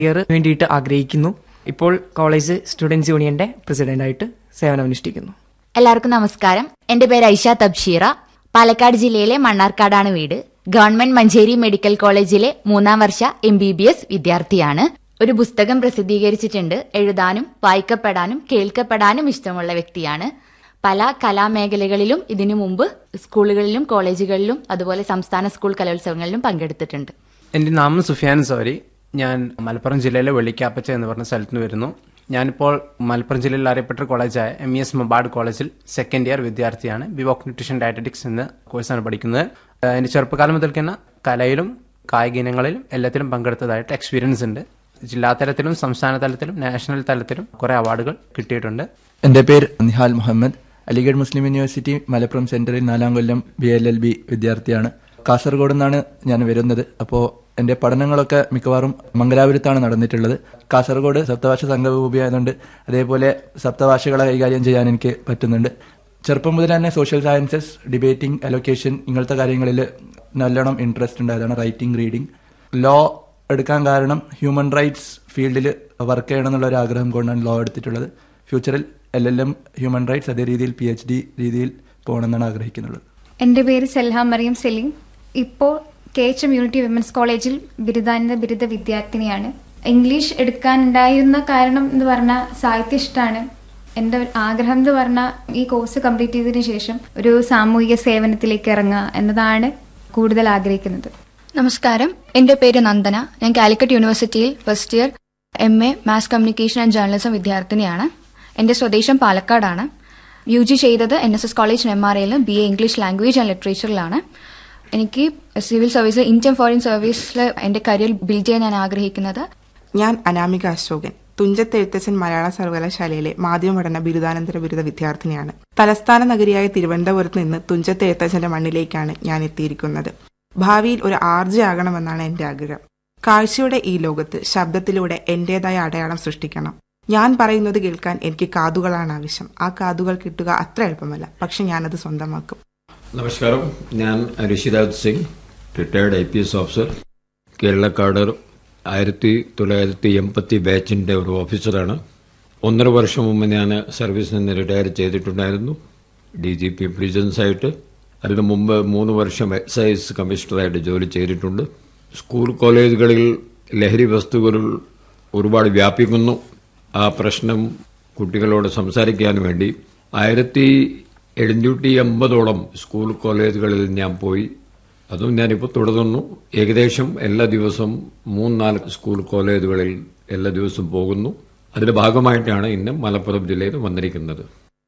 year വേണ്ടിയിട്ട് ആഗ്രഹിക്കുന്നു ഇപ്പോൾ കോളേജ് സ്റ്റുഡൻസ് യൂണിയന്റെ പ്രസിഡന്റായിട്ട് സേവനമനുഷ്ഠിക്കുന്നു എല്ലാവർക്കും നമസ്കാരം എന്റെ പേര് ഐഷ തബ്ഷീറ പാലക്കാട് ജില്ലയിലെ മണ്ണാർക്കാടാണ് വീട് ഗവൺമെന്റ് മഞ്ചേരി മെഡിക്കൽ കോളേജിലെ മൂന്നാം വർഷ എം ബി ബി എസ് വിദ്യാർത്ഥിയാണ് ഒരു പുസ്തകം പ്രസിദ്ധീകരിച്ചിട്ടുണ്ട് എഴുതാനും വായിക്കപ്പെടാനും കേൾക്കപ്പെടാനും ഇഷ്ടമുള്ള വ്യക്തിയാണ് പല കലാമേഖലകളിലും ഇതിനു മുമ്പ് സ്കൂളുകളിലും കോളേജുകളിലും അതുപോലെ സംസ്ഥാന സ്കൂൾ കലോത്സവങ്ങളിലും പങ്കെടുത്തിട്ടുണ്ട് എൻ്റെ നാമം സുഫിയാൻ സോരി ഞാൻ മലപ്പുറം ജില്ലയിലെ വെള്ളിക്കാപ്പച്ച എന്ന് പറഞ്ഞ സ്ഥലത്ത് നിന്ന് വരുന്നു ഞാനിപ്പോൾ മലപ്പുറം ജില്ലയിൽ അറിയപ്പെട്ട കോളേജായ എം ഇ എസ് മൊബാഡ് കോളേജിൽ സെക്കൻഡ് ഇയർ വിദ്യാർത്ഥിയാണ് ബിവോക് ന്യൂട്രീഷൻ ഡയറ്ററ്റിക്സ് എന്ന കോഴ്സാണ് പഠിക്കുന്നത് ഏഹ് എൻ്റെ ചെറുപ്പകാലം മുതൽ തന്നെ കലയിലും കായിക ഇനങ്ങളിലും എല്ലാത്തിലും പങ്കെടുത്തതായിട്ട് എക്സ്പീരിയൻസ് ഉണ്ട് ജില്ലാ തലത്തിലും സംസ്ഥാന തലത്തിലും നാഷണൽ തലത്തിലും കുറെ അവാർഡുകൾ കിട്ടിയിട്ടുണ്ട് എൻ്റെ പേര് നിഹാൽ മുഹമ്മദ് അലിഗഡ് മുസ്ലിം യൂണിവേഴ്സിറ്റി മലപ്പുറം സെന്ററിൽ നാലാം കൊല്ലം ബി എൽ എൽ ബി വിദ്യാർത്ഥിയാണ് കാസർഗോഡ് നിന്നാണ് ഞാൻ വരുന്നത് അപ്പോൾ എൻ്റെ പഠനങ്ങളൊക്കെ മിക്കവാറും മംഗലാപുരത്താണ് നടന്നിട്ടുള്ളത് കാസർഗോഡ് സപ്തഭാഷ സംഘഭൂമി ആയതുകൊണ്ട് അതേപോലെ സപ്തഭാഷകളെ കൈകാര്യം ചെയ്യാൻ എനിക്ക് പറ്റുന്നുണ്ട് ചെറുപ്പം മുതൽ തന്നെ സോഷ്യൽ സയൻസസ് ഡിബേറ്റിംഗ് അലൊക്കേഷൻ ഇങ്ങനത്തെ കാര്യങ്ങളിൽ നല്ലോണം ഇൻട്രസ്റ്റ് ഉണ്ട് അതാണ് റൈറ്റിംഗ് റീഡിംഗ് ലോ എടുക്കാൻ കാരണം ഹ്യൂമൻ റൈറ്റ്സ് ഫീൽഡിൽ വർക്ക് ചെയ്യണം എന്നുള്ള ഒരു ആഗ്രഹം കൊണ്ടാണ് ലോ എടുത്തിട്ടുള്ളത് ഫ്യൂച്ചറിൽ L L M human rights അതേ രീതിയിൽ പി എച്ച് ഡി രീതിയിൽ പോകണമെന്നാണ് ആഗ്രഹിക്കുന്നുള്ളത് എൻ്റെ പേര് സെൽഹ മറിയം സലീം ഇപ്പോൾ K H M unity women's കോളേജിൽ ബിരുദാനന്ദ ബിരുദ വിദ്യാർത്ഥിനിയാണ് ഇംഗ്ലീഷ് എടുക്കാനുണ്ടായിരുന്ന കാരണം എന്ന് പറഞ്ഞാൽ സാഹിത്യം ഇഷ്ടമാണ് എൻ്റെ ഒരു ആഗ്രഹം എന്ന് പറഞ്ഞാൽ ഈ കോഴ്സ് കംപ്ലീറ്റ് ചെയ്തതിനു ശേഷം ഒരു സാമൂഹിക സേവനത്തിലേക്ക് ഇറങ്ങുക എന്നതാണ് കൂടുതൽ ആഗ്രഹിക്കുന്നത് നമസ്കാരം എന്റെ പേര് നന്ദന ഞാൻ കാലിക്കറ്റ് യൂണിവേഴ്സിറ്റിയിൽ first year M A mass communication and journalism വിദ്യാർത്ഥിനിയാണ് എന്റെ സ്വദേശം പാലക്കാടാണ് യു ജി ചെയ്തത് N S S college M R എയിൽ B A English language and ലിറ്ററേച്ചറിലാണ് എനിക്ക് സിവിൽ സർവീസ് ഇന്ത്യൻ ഫോറിൻ സർവീസിൽ എന്റെ കരിയർ ബിൽഡ് ചെയ്യാൻ ഞാൻ ആഗ്രഹിക്കുന്നത് ഞാൻ അനാമിക അശോകൻ തുഞ്ചത്ത് എഴുത്തച്ഛൻ മലയാള സർവകലാശാലയിലെ മാധ്യമ പഠന ബിരുദാനന്തര ബിരുദ വിദ്യാർത്ഥിനിയാണ് തലസ്ഥാന നഗരിയായ തിരുവനന്തപുരത്ത് നിന്ന് തുഞ്ചത്ത് എഴുത്തച്ഛന്റെ മണ്ണിലേക്കാണ് ഞാൻ എത്തിയിരിക്കുന്നത് ഭാവിയിൽ ഒരു ആർജയാകണമെന്നാണ് എന്റെ ആഗ്രഹം കാഴ്ചയുടെ ഈ ലോകത്ത് ശബ്ദത്തിലൂടെ എന്റേതായ അടയാളം സൃഷ്ടിക്കണം ഞാൻ പറയുന്നത് കേൾക്കാൻ എനിക്ക് കാതുകളാണ് ആവശ്യം ആ കാതുകൾ കിട്ടുക അത്ര എളുപ്പമല്ല പക്ഷെ ഞാനത് സ്വന്തമാക്കും നമസ്കാരം ഞാൻ Rishiraj Singh retired I P S officer കേരളക്കാട് ആയിരത്തി തൊള്ളായിരത്തി എൺപത്തി ബാച്ചിന്റെ ഒരു ഓഫീസറാണ് ഒന്നര വർഷം മുമ്പ് ഞാൻ സർവീസിൽ നിന്ന് റിട്ടയർ ചെയ്തിട്ടുണ്ടായിരുന്നു ഡി ജി പി പ്രിസൻസ് ആയിട്ട് അതിനു മുമ്പ് മൂന്ന് വർഷം എക്സൈസ് കമ്മീഷണറായിട്ട് ജോലി ചെയ്തിട്ടുണ്ട് സ്കൂൾ കോളേജുകളിൽ ലഹരി വസ്തുക്കൾ ഒരുപാട് വ്യാപിക്കുന്നു ആ പ്രശ്നം കുട്ടികളോട് സംസാരിക്കാൻ വേണ്ടി ആയിരത്തി എഴുന്നൂറ്റി എൺപതോളം സ്കൂൾ കോളേജുകളിൽ ഞാൻ പോയി അതും ഞാനിപ്പോൾ തുടരുന്നു ഏകദേശം എല്ലാ ദിവസവും മൂന്നാല് സ്കൂൾ കോളേജുകളിൽ എല്ലാ ദിവസവും പോകുന്നു അതിന്റെ ഭാഗമായിട്ടാണ് ഇന്ന് മലപ്പുറം ജില്ലയിൽ വന്നിരിക്കുന്നത്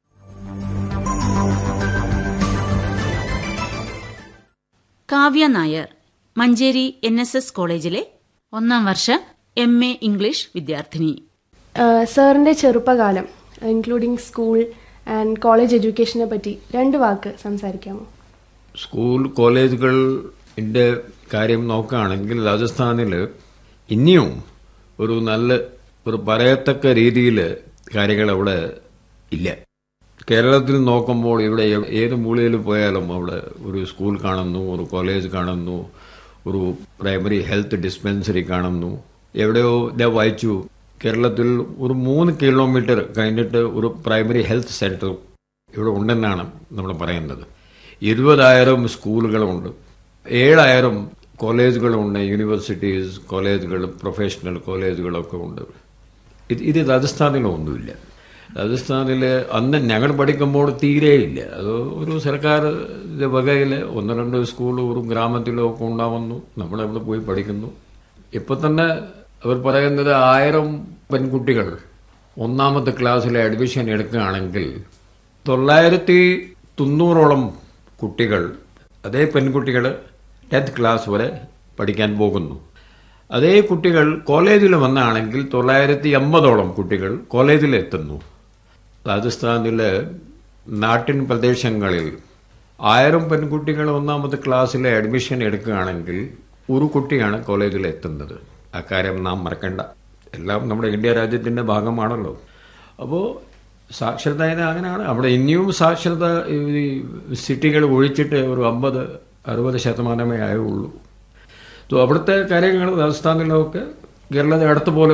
Kavya Nair Manjeri N S S കോളേജിലെ ഒന്നാം വർഷ എം എ ഇംഗ്ലീഷ് വിദ്യാർത്ഥിനി സാറിൻ്റെ ചെറുപ്പകാലം ഇൻക്ലൂഡിങ് സ്കൂൾ ആൻഡ് കോളേജ് എഡ്യൂക്കേഷനെ പറ്റി രണ്ട് വാക്ക് സംസാരിക്കാമോ സ്കൂൾ കോളേജുകളുടെ കാര്യം നോക്കുകയാണെങ്കിൽ രാജസ്ഥാനിൽ ഇനിയും ഒരു നല്ല ഒരു പറയത്തക്ക രീതിയിൽ കാര്യങ്ങൾ അവിടെ ഇല്ല കേരളത്തിൽ നോക്കുമ്പോൾ ഇവിടെ ഏത് മൂലയിൽ പോയാലും അവിടെ ഒരു സ്കൂൾ കാണുന്നു ഒരു കോളേജ് കാണുന്നു ഒരു പ്രൈമറി ഹെൽത്ത് ഡിസ്പെൻസറി കാണുന്നു എവിടെയോ ഞാൻ വായിച്ചു കേരളത്തിൽ ഒരു മൂന്ന് കിലോമീറ്റർ കഴിഞ്ഞിട്ട് ഒരു പ്രൈമറി ഹെൽത്ത് സെന്റർ ഇവിടെ ഉണ്ടെന്നാണ് നമ്മൾ പറയുന്നത് ഇരുപതായിരം സ്കൂളുകളുണ്ട് ഏഴായിരം കോളേജുകളുണ്ട് യൂണിവേഴ്സിറ്റീസ് കോളേജുകൾ പ്രൊഫഷണൽ കോളേജുകളൊക്കെ ഉണ്ട് ഇത് ഇത് രാജസ്ഥാനിലൊന്നുമില്ല രാജസ്ഥാനിൽ അന്ന് ഞങ്ങൾ പഠിക്കുമ്പോൾ തീരെയില്ല അത് ഒരു സർക്കാർ വകയിൽ ഒന്ന് രണ്ട് സ്കൂൾ ഒരു ഗ്രാമത്തിലോ ഒക്കെ ഉണ്ടാവുന്നു നമ്മളവിടെ പോയി പഠിക്കുന്നു ഇപ്പൊ തന്നെ അവർ പറയുന്നത് ആയിരം പെൺകുട്ടികൾ ഒന്നാമത്തെ ക്ലാസ്സിലെ അഡ്മിഷൻ എടുക്കുകയാണെങ്കിൽ തൊള്ളായിരത്തി തൊണ്ണൂറോളം കുട്ടികൾ അതേ പെൺകുട്ടികൾ ടെൻത്ത് ക്ലാസ് വരെ പഠിക്കാൻ പോകുന്നു അതേ കുട്ടികൾ കോളേജിൽ വന്നാണെങ്കിൽ തൊള്ളായിരത്തി അമ്പതോളം കുട്ടികൾ കോളേജിൽ എത്തുന്നു രാജസ്ഥാനിലെ നാട്ടിൻ പ്രദേശങ്ങളിൽ ആയിരം പെൺകുട്ടികൾ ഒന്നാമത്തെ ക്ലാസ്സിലെ അഡ്മിഷൻ എടുക്കുകയാണെങ്കിൽ ഒരു കുട്ടിയാണ് കോളേജിൽ എത്തുന്നത് അക്കാര്യം നാം മറക്കണ്ട എല്ലാം നമ്മുടെ ഇന്ത്യ രാജ്യത്തിന്റെ ഭാഗമാണല്ലോ അപ്പോൾ സാക്ഷരത അങ്ങനെയാണ് അവിടെ ഇനിയും സാക്ഷരത ഈ സിറ്റികൾ ഒഴിച്ചിട്ട് ഒരു അമ്പത് അറുപത് ശതമാനമേ ആയുള്ളൂ സോ അവിടുത്തെ കാര്യങ്ങൾ രാജസ്ഥാനിലൊക്കെ കേരളത്തിൽ അടുത്ത പോലെ